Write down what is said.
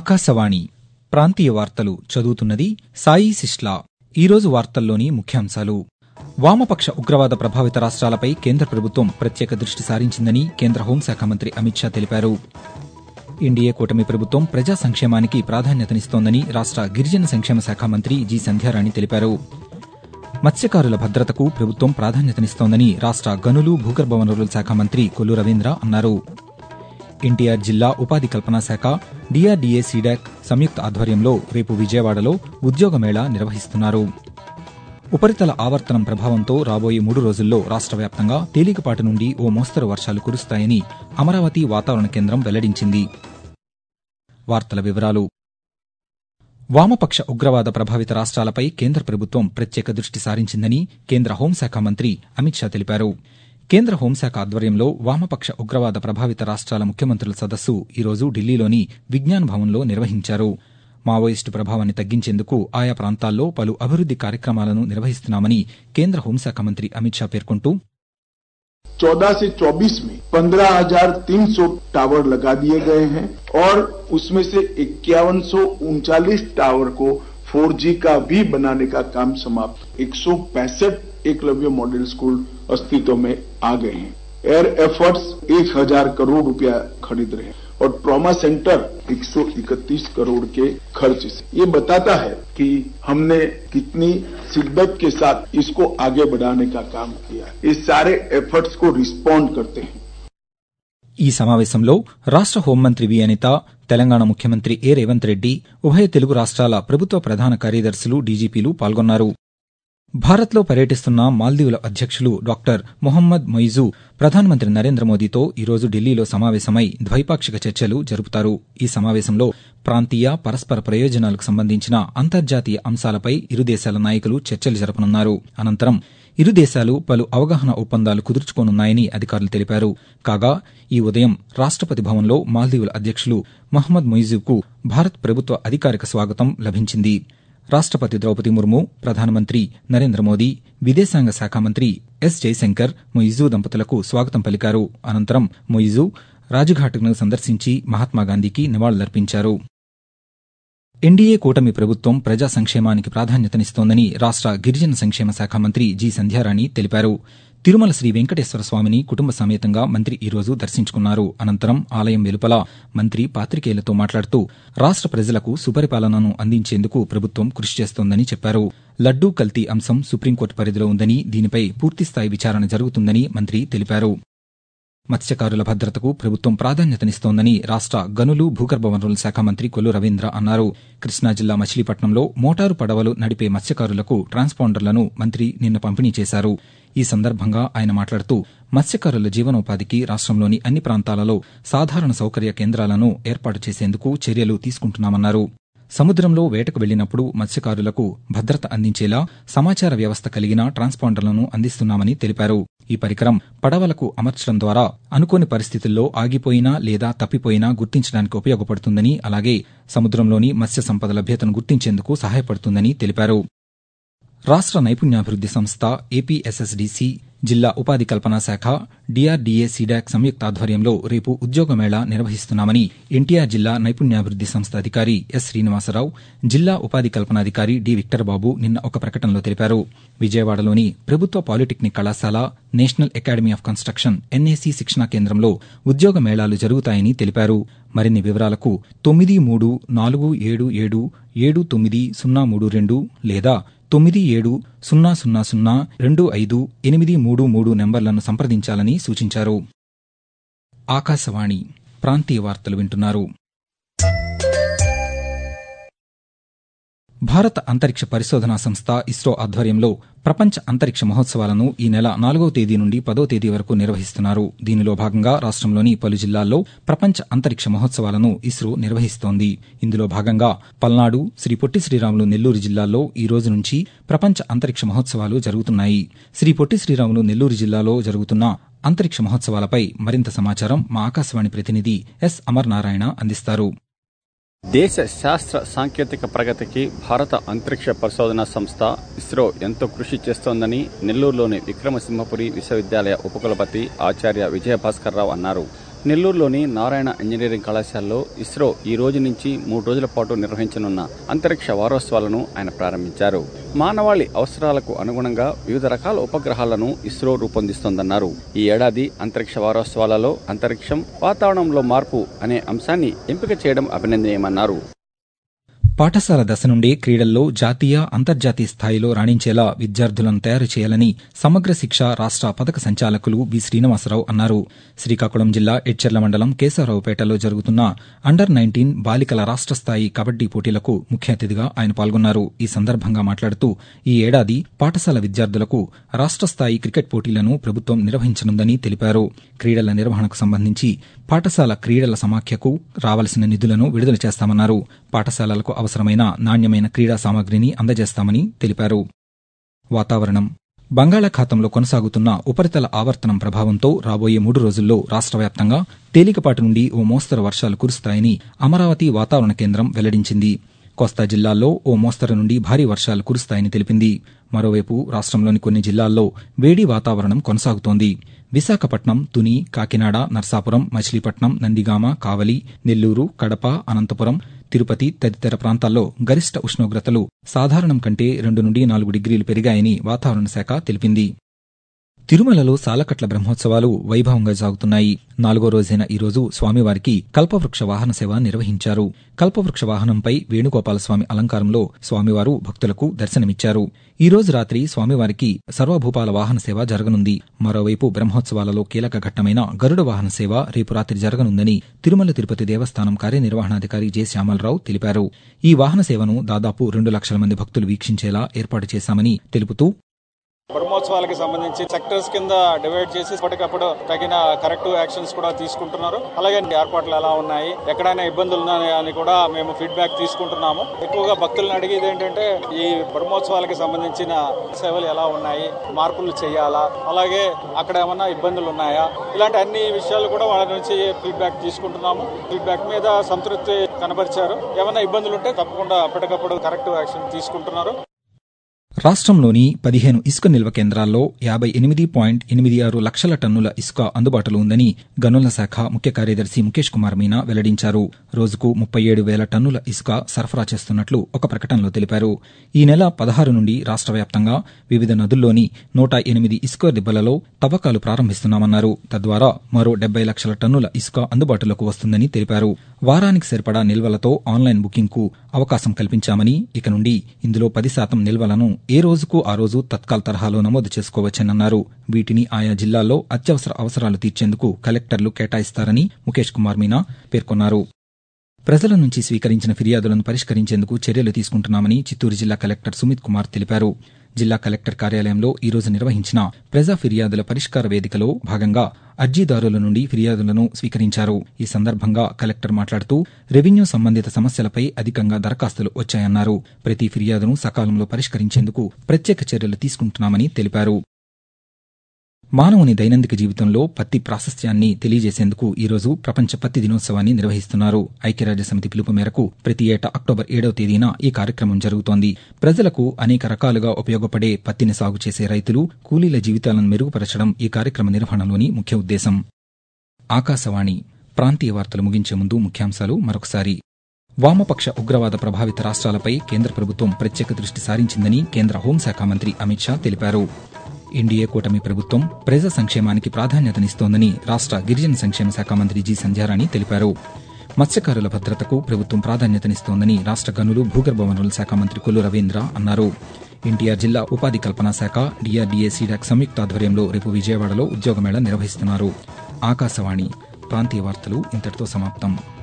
ఆకాశవాణి ప్రాంతీయ వార్తలు చదువుతున్నది సాయి సిస్లా ఈరోజు వార్తల్లోని ముఖ్యాంశాలు వామపక్ష ఉగ్రవాద ప్రభావిత రాష్ట్రాలపై కేంద్ర ప్రభుత్వం ప్రత్యేక దృష్టి సారించిందని కేంద్ర హోంశాఖ మంత్రి అమిత్ షా తెలిపారు ఎన్డీఏ కూటమి ప్రభుత్వం ప్రజా సంక్షేమానికి ప్రాధాన్యతనిస్తోందని రాష్ట గిరిజన సంక్షేమ శాఖ మంత్రి జి సంధ్యారాణి తెలిపారు మత్స్యకారుల భద్రతకు ప్రభుత్వం ప్రాధాన్యతనిస్తోందని రాష్ట గనులు భూగర్భ వనరుల శాఖ మంత్రి కొల్లు రవీంద్ర అన్నారు ఎన్టీఆర్ జిల్లా ఉపాధి కల్పనా శాఖ డీఆర్డీఏ సీడాక్ సంయుక్త ఆధ్వర్యంలో రేపు విజయవాడలో ఉద్యోగ మేళా నిర్వహిస్తున్నారు ఉపరితల ఆవర్తనం ప్రభావంతో రాబోయే మూడు రోజుల్లో రాష్ట వ్యాప్తంగా తేలికపాటి నుండి ఓ మోస్తరు వర్షాలు కురుస్తాయని అమరావతి వాతావరణ కేంద్రం వెల్లడించింది వార్తల వివరాలు వామపక్ష ఉగ్రవాద ప్రభావిత రాష్ట్రాలపై కేంద్ర ప్రభుత్వం ప్రత్యేక దృష్టి సారించిందని కేంద్ర హోంశాఖ మంత్రి అమిత్ షా తెలిపారు కేంద్ర హోంశాఖ ఆధ్వర్యంలో వామపక్ష ఉగ్రవాద ప్రభావిత రాష్ట్రాల ముఖ్యమంత్రుల సదస్సు ఈరోజు ఢిల్లీలోని విజ్ఞాన్ భవన్లో నిర్వహించారు మావోయిస్టు ప్రభావాన్ని తగ్గించేందుకు ఆయా ప్రాంతాల్లో పలు అభివృద్ది కార్యక్రమాలను నిర్వహిస్తున్నామని కేంద్ర హోంశాఖ మంత్రి అమిత్ షా పేర్కొంటూ चौदह से चौबीस में पंद्रह हजार तीन सौ टावर लगा दिए गए हैं और उसमें से इक्यावन सौ उनचालीस टावर को 4G का भी बनाने का काम समाप्त एक सौ पैंसठ एकलव्य मॉडल स्कूल अस्तित्व में आ गए हैं एयर एफर्ट्स एक हजार करोड़ रुपया खरीद रहे हैं और ट्रॉमा सेंटर 131 करोड़ के खर्च से ये बताता है कि हमने कितनी शिद्दत के साथ इसको आगे बढ़ाने का काम किया इस सारे एफर्ट्स को रिस्पॉन्ड करते हैं ఈ సమావేశంలో రాష్ట హోంమంత్రి వి అనిత తెలంగాణ ముఖ్యమంత్రి ఏ రేవంత్ రెడ్డి ఉభయ తెలుగు రాష్ట్రాల ప్రభుత్వ ప్రధాన కార్యదర్శులు డీజీపీలు పాల్గొన్నారు భారత్లో పర్యటిస్తున్న మాల్దీవుల అధ్యక్షులు డాక్టర్ మొహమ్మద్ మొయిజు ప్రధానమంత్రి నరేంద్ర మోదీతో ఈరోజు ఢిల్లీలో సమావేశమై ద్వైపాక్షిక చర్చలు జరుపుతారు ఈ సమావేశంలో ప్రాంతీయ పరస్పర ప్రయోజనాలకు సంబంధించిన అంతర్జాతీయ అంశాలపై ఇరు దేశాల నాయకులు చర్చలు జరపనున్నారు అనంతరం ఇరు దేశాలు పలు అవగాహన ఒప్పందాలు కుదుర్చుకోనున్నాయని అధికారులు తెలిపారు కాగా ఈ ఉదయం రాష్టపతి భవన్లో మాల్దీవుల అధ్యక్షులు మహమ్మద్ మొయిజుకు భారత్ ప్రభుత్వ అధికారిక స్వాగతం లభించింది రాష్టపతి ద్రౌపది ముర్ము ప్రధానమంత్రి నరేంద్ర మోదీ విదేశాంగ శాఖ మంత్రి ఎస్ జైశంకర్ మొయిజు దంపతులకు స్వాగతం పలికారు అనంతరం మొయిజు రాజ్ఘాట్ను సందర్శించి మహాత్మాగాంధీకి నివాళులర్పించారు ఎన్డీఏ కూటమి ప్రభుత్వం ప్రజా సంక్షేమానికి ప్రాధాన్యతనిస్తోందని రాష్ట గిరిజన సంక్షేమ శాఖ మంత్రి జి సంధ్యారాణి తెలిపారు తిరుమల శ్రీ వెంకటేశ్వర స్వామిని కుటుంబ సమేతంగా మంత్రి ఈరోజు దర్శించుకున్నారు అనంతరం ఆలయం వెలుపల మంత్రి పాతికేయులతో మాట్లాడుతూ రాష్ట ప్రజలకు సుపరిపాలనను అందించేందుకు ప్రభుత్వం కృషి చేస్తోందని చెప్పారు లడ్డూ కల్తీ అంశం సుప్రీంకోర్టు పరిధిలో ఉందని దీనిపై పూర్తిస్థాయి విచారణ జరుగుతుందని మంత్రి తెలిపారు మత్స్యకారుల భద్రతకు ప్రభుత్వం ప్రాధాన్యతనిస్తోందని రాష్ట గనులు భూగర్భ వనరుల శాఖ మంత్రి కొల్లు రవీంద్ర అన్నారు కృష్ణా జిల్లా మచిలీపట్నంలో మోటారు పడవలు నడిపే మత్స్యకారులకు ట్రాన్స్పాండర్లను మంత్రి నిన్న పంపిణీ చేశారు ఈ సందర్భంగా ఆయన మాట్లాడుతూ మత్స్యకారుల జీవనోపాధికి రాష్టంలోని అన్ని ప్రాంతాలలో సాధారణ సౌకర్య కేంద్రాలను ఏర్పాటు చేసేందుకు చర్యలు తీసుకుంటున్నామన్నారు సముద్రంలో వేటకు వెళ్లినప్పుడు మత్స్యకారులకు భద్రత అందించేలా సమాచార వ్యవస్థ కలిగిన ట్రాన్స్పాండర్లను అందిస్తున్నామని తెలిపారు ఈ పరికరం పడవలకు అమర్చడం ద్వారా అనుకోని పరిస్థితుల్లో ఆగిపోయినా లేదా తప్పిపోయినా గుర్తించడానికి ఉపయోగపడుతుందని అలాగే సముద్రంలోని మత్స్య సంపద లభ్యతను గుర్తించేందుకు సహాయపడుతుందని తెలిపారు రాష్ట నైపుణ్యాభివృద్ది సంస్థ ఏపీఎస్ఎస్డీసీ జిల్లా ఉపాధి కల్పనా శాఖ డీఆర్డీఏ సీడాక్ సంయుక్త ఆధ్వర్యంలో రేపు ఉద్యోగ మేళా నిర్వహిస్తున్నామని ఎన్టీఆర్ జిల్లా నైపుణ్యాభివృద్ది సంస్థ అధికారి ఎస్ శ్రీనివాసరావు జిల్లా ఉపాధి కల్పనాధికారి డి విక్టర్ బాబు నిన్న ఒక ప్రకటనలో తెలిపారు విజయవాడలోని ప్రభుత్వ పాలిటెక్నిక్ కళాశాల National Academy of Construction NAC శిక్షణా కేంద్రంలో ఉద్యోగ మేళాలు జరుగుతాయని తెలిపారు మరిన్ని వివరాలకు తొమ్మిది మూడు నాలుగు ఏడు ఏడు ఏడు తొమ్మిది సున్నా మూడు రెండు లేదా తొమ్మిది ఏడు సున్నా సున్నా సున్నా రెండు ఐదు ఎనిమిది మూడు మూడు నెంబర్లను సంప్రదించాలని సూచించారు ఆకాశవాణి ప్రాంతీయ వార్తలు వింటున్నారు భారత అంతరిక్ష పరిశోధనా సంస్థ ఇస్రో ఆధ్వర్యంలో ప్రపంచ అంతరిక్ష మహోత్సవాలను ఈ నెల నాలుగవ తేదీ నుండి పదో తేదీ వరకు నిర్వహిస్తున్నారు దీనిలో భాగంగా రాష్టంలోని పలు జిల్లాల్లో ప్రపంచ అంతరిక్ష మహోత్సవాలను ఇస్రో నిర్వహిస్తోంది ఇందులో భాగంగా పల్నాడు శ్రీ పొట్టి శ్రీరాములు నెల్లూరు జిల్లాల్లో ఈ రోజు నుంచి ప్రపంచ అంతరిక్ష మహోత్సవాలు జరుగుతున్నాయి శ్రీ పొట్టి శ్రీరాములు నెల్లూరు జిల్లాలో జరుగుతున్న అంతరిక్ష మహోత్సవాలపై మరింత సమాచారం మా ఆకాశవాణి ప్రతినిధి ఎస్ అమర్నారాయణ అందిస్తారు దేశ శాస్త్ర సాంకేతిక ప్రగతికి భారత అంతరిక్ష పరిశోధనా సంస్థ ఇస్రో ఎంతో కృషి చేస్తోందని నెల్లూరులోని విక్రమసింహపురి విశ్వవిద్యాలయ ఉపకులపతి ఆచార్య విజయభాస్కర్ రావు అన్నారు నెల్లూరులోని నారాయణ ఇంజనీరింగ్ కళాశాలలో ఇస్రో ఈ రోజు నుంచి మూడు రోజుల పాటు నిర్వహించనున్న అంతరిక్ష వారోత్సవాలను ఆయన ప్రారంభించారు మానవాళి అవసరాలకు అనుగుణంగా వివిధ రకాల ఉపగ్రహాలను ఇస్రో రూపొందిస్తోందన్నారు ఈ ఏడాది అంతరిక్ష వారోత్సవాలలో అంతరిక్షం వాతావరణంలో మార్పు అనే అంశాన్ని ఎంపిక చేయడం అభినందనీయమన్నారు పాఠశాల దశ నుండి క్రీడల్లో జాతీయ అంతర్జాతీయ స్థాయిలో రాణించేలా విద్యార్థులను తయారు చేయాలని సమగ్ర శిక్ష రాష్ట పథక సంచాలకులు వి శ్రీనివాసరావు అన్నారు శ్రీకాకుళం జిల్లా ఎచ్చెర్ల మండలం కేశవరావుపేటలో జరుగుతున్న అండర్ నైన్టీన్ బాలికల రాష్ట స్థాయి కబడ్డీ పోటీలకు ముఖ్య అతిథిగా ఆయన పాల్గొన్నారు ఈ సందర్భంగా మాట్లాడుతూ ఈ ఏడాది పాఠశాల విద్యార్థులకు రాష్ట స్థాయి క్రికెట్ పోటీలను ప్రభుత్వం నిర్వహించనుందని తెలిపారు క్రీడల నిర్వహణకు సంబంధించి పాఠశాల క్రీడల సమాఖ్యకు రావలసిన నిధులను విడుదల చేస్తామన్నారు పాఠశాలలకు అవసరమైన నాణ్యమైన క్రీడా సామగ్రిని అందజేస్తామని తెలిపారు వాతావరణం బంగాళాఖాతంలో కొనసాగుతున్న ఉపరితల ఆవర్తనం ప్రభావంతో రాబోయే మూడు రోజుల్లో రాష్ట వ్యాప్తంగా తేలికపాటి నుండి ఓ మోస్తరు వర్షాలు కురుస్తాయని అమరావతి వాతావరణ కేంద్రం వెల్లడించింది కోస్తా జిల్లాల్లో ఓ మోస్తరు నుండి భారీ వర్షాలు కురుస్తాయని తెలిపింది మరోవైపు రాష్ట్రంలోని కొన్ని జిల్లాల్లో వేడి వాతావరణం కొనసాగుతోంది విశాఖపట్నం తుని కాకినాడ నర్సాపురం మచిలీపట్నం నందిగామ కావలి నెల్లూరు కడప అనంతపురం తిరుపతి తదితర ప్రాంతాల్లో గరిష్ట ఉష్ణోగ్రతలు సాధారణం కంటే రెండు నుండి నాలుగు డిగ్రీలు పెరిగాయని వాతావరణ శాఖ తెలిపింది తిరుమలలో సాలకట్ల బ్రహ్మోత్సవాలు వైభవంగా సాగుతున్నాయి నాలుగో రోజైన ఈ రోజు స్వామివారికి కల్పవృక్ష వాహన సేవ నిర్వహించారు కల్పవృక్ష వాహనంపై వేణుగోపాలస్వామి అలంకారంలో స్వామివారు భక్తులకు దర్శనమిచ్చారు ఈ రోజు రాత్రి స్వామివారికి సర్వభూపాల వాహన సేవ జరగనుంది మరోవైపు బ్రహ్మోత్సవాలలో కీలక ఘట్టమైన గరుడ వాహన సేవ రేపు రాత్రి జరగనుందని తిరుమల తిరుపతి దేవస్థానం కార్యనిర్వహణాధికారి జె శ్యామలరావు తెలిపారు ఈ వాహన సేవను దాదాపు రెండు లక్షల మంది భక్తులు వీక్షించేలా ఏర్పాటు చేశామని తెలుపుతూ బ్రహ్మోత్సవాలకి సంబంధించి సెక్టర్స్ కింద డివైడ్ చేసి ఎప్పటికప్పుడు తగిన కరెక్టివ్ యాక్షన్స్ కూడా తీసుకుంటున్నారు అలాగే ఏర్పాట్లు ఎలా ఉన్నాయి ఎక్కడైనా ఇబ్బందులు ఉన్నాయా అని కూడా మేము ఫీడ్బ్యాక్ తీసుకుంటున్నాము ఎక్కువగా భక్తులను అడిగేది ఏంటంటే ఈ బ్రహ్మోత్సవాలకి సంబంధించిన సేవలు ఎలా ఉన్నాయి మార్పులు చేయాలా అలాగే అక్కడ ఏమన్నా ఇబ్బందులు ఉన్నాయా ఇలాంటి అన్ని విషయాలు కూడా వాళ్ళ నుంచి ఫీడ్బ్యాక్ తీసుకుంటున్నాము ఫీడ్బ్యాక్ మీద సంతృప్తి కనబరిచారు ఏమైనా ఇబ్బందులు ఉంటే తప్పకుండా అప్పటికప్పుడు కరెక్టివ్ యాక్షన్ తీసుకుంటున్నారు రాష్ట్రంలోని పదిహేను ఇసుక నిల్వ కేంద్రాల్లో యాబై ఎనిమిది పాయింట్ ఎనిమిది ఆరు లక్షల టన్నుల ఇసుక అందుబాటులో ఉందని గనుల శాఖ ముఖ్య కార్యదర్శి ముఖేష్ కుమార్ మీనా వెల్లడించారు రోజుకు ముప్పై ఏడు వేల టన్నుల ఇసుక సరఫరా చేస్తున్నట్లు ఒక ప్రకటనలో తెలిపారు ఈ నెల పదహారు నుండి రాష్ట్ర వ్యాప్తంగా వివిధ నదుల్లోని నూట ఎనిమిది ఇసుక దిబ్బలలో తవ్వకాలు ప్రారంభిస్తున్నామన్నారు తద్వారా మరో డెబ్బై లక్షల టన్నుల ఇసుక అందుబాటులోకి వస్తుందని తెలిపారు వారానికి సరిపడా నిల్వలతో ఆన్లైన్ బుకింగ్కు అవకాశం కల్పించామని ఇక నుండి ఇందులో పది శాతం నిల్వలను ఏ రోజుకు ఆ రోజు తత్కాల్ తరహాలో నమోదు చేసుకోవచ్చనన్నారు వీటిని ఆయా జిల్లాల్లో అత్యవసర అవసరాలు తీర్చేందుకు కలెక్టర్లు కేటాయిస్తారని ముఖేష్ కుమార్ మీనా పేర్కొన్నారు ప్రజల నుంచి స్వీకరించిన ఫిర్యాదులను పరిష్కరించేందుకు చర్యలు తీసుకుంటున్నామని చిత్తూరు జిల్లా కలెక్టర్ సుమిత్ కుమార్ తెలిపారు జిల్లా కలెక్టర్ కార్యాలయంలో ఈ రోజు నిర్వహించిన ప్రజా ఫిర్యాదుల పరిష్కార వేదికలో భాగంగా అర్జీదారుల నుండి ఫిర్యాదులను స్వీకరించారు ఈ సందర్భంగా కలెక్టర్ మాట్లాడుతూ రెవెన్యూ సంబంధిత సమస్యలపై అధికంగా దరఖాస్తులు వచ్చాయన్నారు ప్రతి ఫిర్యాదును సకాలంలో పరిష్కరించేందుకు ప్రత్యేక చర్యలు తీసుకుంటున్నామని తెలిపారు మానవుని దైనందిక జీవితంలో పత్తి ప్రాశస్త్యాన్ని తెలియజేసేందుకు ఈరోజు ప్రపంచ పత్తి దినోత్సవాన్ని నిర్వహిస్తున్నారు ఐక్యరాజ్యసమితి పిలుపు మేరకు ప్రతి ఏటా అక్టోబర్ ఏడవ తేదీన ఈ కార్యక్రమం జరుగుతోంది ప్రజలకు అనేక రకాలుగా ఉపయోగపడే పత్తిని సాగు చేసే రైతులు కూలీల జీవితాలను మెరుగుపరచడం ఈ కార్యక్రమ నిర్వహణలోని ముఖ్య ఉద్దేశం ఆకాశవాణి ప్రాంతీయ వార్తలు ముగించే ముందు ముఖ్యాంశాలు మరొకసారి వామపక్ష ఉగ్రవాద ప్రభావిత రాష్ట్రాలపై కేంద్ర ప్రభుత్వం ప్రత్యేక దృష్టి సారించిందని కేంద్ర హోంశాఖ మంత్రి అమిత్ షా తెలిపారు ఎన్డీఏ కూటమి ప్రభుత్వం ప్రజా సంక్షేమానికి ప్రాధాన్యతనిస్తోందని రాష్ట గిరిజన సంక్షేమ శాఖ మంత్రి జి సంధ్యారాణి తెలిపారు మత్స్యకారుల భద్రతకు ప్రభుత్వం ప్రాధాన్యతనిస్తోందని రాష్ట గనులు భూగర్భ వనరుల శాఖ మంత్రి కొల్లు రవీంద్ర అన్నారు ఎన్టీఆర్ జిల్లా ఉపాధి కల్పనా శాఖ డిఆర్డీఏ సీడాక్ సంయుక్త ఆధ్వర్యంలో రేపు విజయవాడలో ఉద్యోగమేళ నిర్వహిస్తున్నారు ఆకాశవాణి ప్రాంతీయ వార్తలు ఇంతటితో సమాప్తం